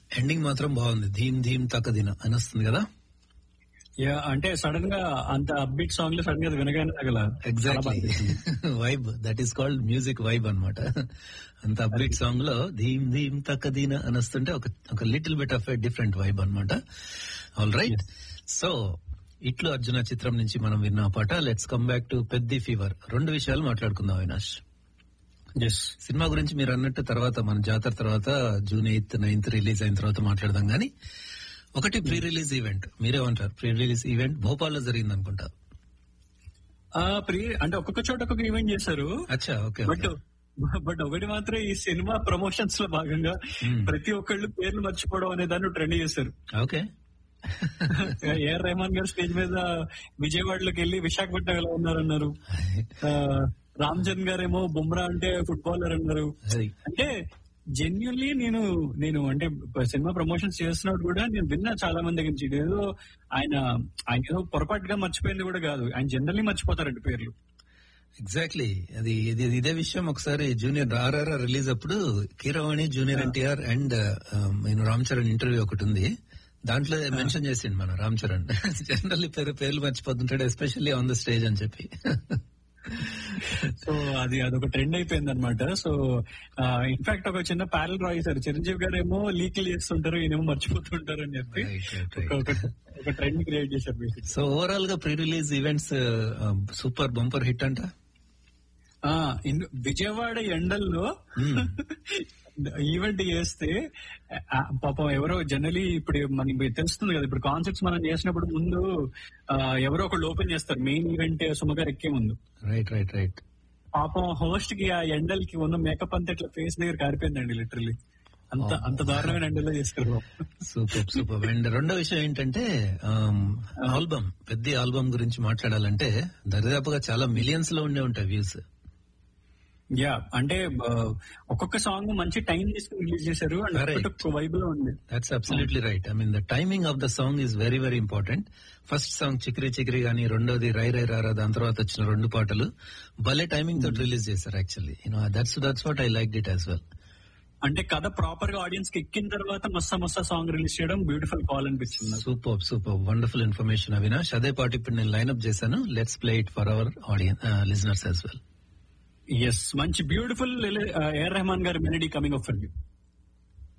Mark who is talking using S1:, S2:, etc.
S1: Ending మాత్రం బాగుంది theme theme తక్కదిన అని వస్తుంది కదా
S2: యా అంటే సడన్ గా అంత అప్బీట్ సాంగ్ లో సడన్ గా అది వినగానే తగల
S1: exactly vibe that is called music vibe అన్నమాట అంత అప్డేట్ సాంగ్ లో ధీమ్ ధీమ్ తక్కదీన అని వస్తుంటే ఒక ఒక little bit of a different vibe అన్నమాట ఆల్ రైట్ సో ఇట్లు అర్జున చిత్రం నుంచి మనం విన్న ఆ పాట let's come back to Peddi fever రెండు విషయాలు మాట్లాడుకుందాం అవినాష్
S2: ఎస్
S1: సినిమా గురించి మీరు అన్నట్టు తర్వాత మన జాతర తర్వాత జూన్ ఎయిత్ నైన్త్ రిలీజ్ అయిన తర్వాత మాట్లాడదాం గానీ ఒకటి ప్రీ రిలీజ్ ఈవెంట్ మీరేమంటారు ప్రీ రిలీజ్ ఈవెంట్ భోపాల్లో జరిగింది అనుకుంటా
S2: ఆ ప్రీ అంటే ఒక్కొక్క చోట ఒక్కొక్క ఈవెంట్ చేశారు
S1: అచ్చా ఓకే
S2: బట్ బట్ ఒకటి మాత్రం ఈ సినిమా ప్రమోషన్స్ లో భాగంగా
S1: Hmm.
S2: ప్రతి ఒక్కళ్ళు పేర్లు మర్చిపోవడం అనే దాన్ని ట్రెండ్ చేశారు
S1: ఓకే
S2: ఏఆర్ రెహమాన్ గారు స్టేజ్ మీద విజయవాడలోకి వెళ్ళి విశాఖపట్నంలో ఉన్నారన్నారు ఆ, రామ్ చరణ్ గారేమో బుమ్రా అంటే ఫుట్బాలర్ అన్నారు
S1: అది
S2: అంటే జెన్యున్లీ నేను నేను అంటే సినిమా ప్రమోషన్స్ చేస్తున్నప్పుడు కూడా నేను విన్నా చాలా మంది దగ్గర నుంచి ఏదో ఆయన ఆయన ఏదో పొరపాటుగా మర్చిపోయింది కూడా కాదు ఆయన జనరల్లీ మర్చిపోతారంట పేర్లు
S1: ఎగ్జాక్ట్లీ అది ఇది ఇదే విషయం ఒకసారి జూనియర్ ఆర్ఆర్ఆర్ రిలీజ్ అప్పుడు కీరవాణి జూనియర్ ఎన్టీఆర్ అండ్ నేను రామ్ చరణ్ ఇంటర్వ్యూ ఒకటి ఉంది దాంట్లో మెన్షన్ చేసిండు మన రామ్ చరణ్ జనరల్లీ పేరు పేర్లు మర్చిపోతుంటాడు ఎస్పెషల్లీ ఆన్ ద స్టేజ్ అని చెప్పి
S2: సో అది అదొక ట్రెండ్ అయిపోయింది అనమాట సో ఇన్ఫాక్ట్ ఒక చిన్న ప్యారల్ రాయిస్తారు చిరంజీవి గారు ఏమో లీక్లు చేస్తుంటారు ఈయనేమో మర్చిపోతుంటారు అని చెప్పి
S1: Right, right, right.
S2: ఒక- ఒక- ఒక ట్రెండ్ క్రియేట్ చేశారు బేసిక్
S1: సో ఓవరాల్ గా pre release events super bumper hit అంట
S2: ఆ ఇన్- విజయవాడ ఎండల్లో ఈవెంట్ చేస్తే ఆ, పాపం ఎవరో జనరలీ ఇప్పుడు మనకి తెలుస్తుంది కదా ఇప్పుడు కాన్సెప్ట్స్ మనం చేసినప్పుడు ముందు ఆ, ఎవరో ఒకళ్ళు ఓపెన్ చేస్తారు మెయిన్ ఈవెంట్ సుమగారు ఎక్కే ముందు
S1: రైట్ రైట్ రైట్
S2: పాపం హోస్ట్ కి ఆ ఎండలకి ఉన్న మేకప్ అంతా ఇట్లా ఫేస్ దగ్గర కారిపోయిందండి లిటరలీ అంత అంత దారుణమైన ఎండలో చేస్తారు
S1: సూపర్ సూపర్ అండ్ రెండో విషయం ఏంటంటే ఆల్బమ్ పెద్ద ఆల్బమ్ గురించి మాట్లాడాలంటే దరిదాపుగా చాలా మిలియన్స్ లో ఉండే ఉంటాయి వ్యూస్
S2: యా అంటే ఆ, ఒక్కొక్క సాంగ్ మంచి టైం తీసుకుని రిలీజ్ చేశారు అండ్
S1: Correct.
S2: ఒక్కొక్క వైబ్ లో ఉంది
S1: that's absolutely right I mean the timing of the song is very very important first song చిక్రి చిక్రి గానీ రెండోది రై రై రారా దాని తర్వాత వచ్చిన రెండు పాటలు భలే టైమింగ్ తోటి రిలీజ్ చేశారు actually you know that's that's what I like it as well
S2: అంటే కథ ప్రాపర్ గా ఆడియన్స్ కి ఎక్కిన తర్వాత మస్తా మస్తా సాంగ్ రిలీజ్ చేయడం బ్యూటిఫుల్ కాల్ అనిపించింది నాకు.
S1: Super super wonderful information Avinash అదే పాట ఇప్పుడు నేను లైన్అప్ చేశాను let's play it for our audience listeners as well
S2: yes మంచి బ్యూటిఫుల్ ఏఆర్ రెహమాన్ గారి మెలడీ కమింగ్ ఆఫ్ యూ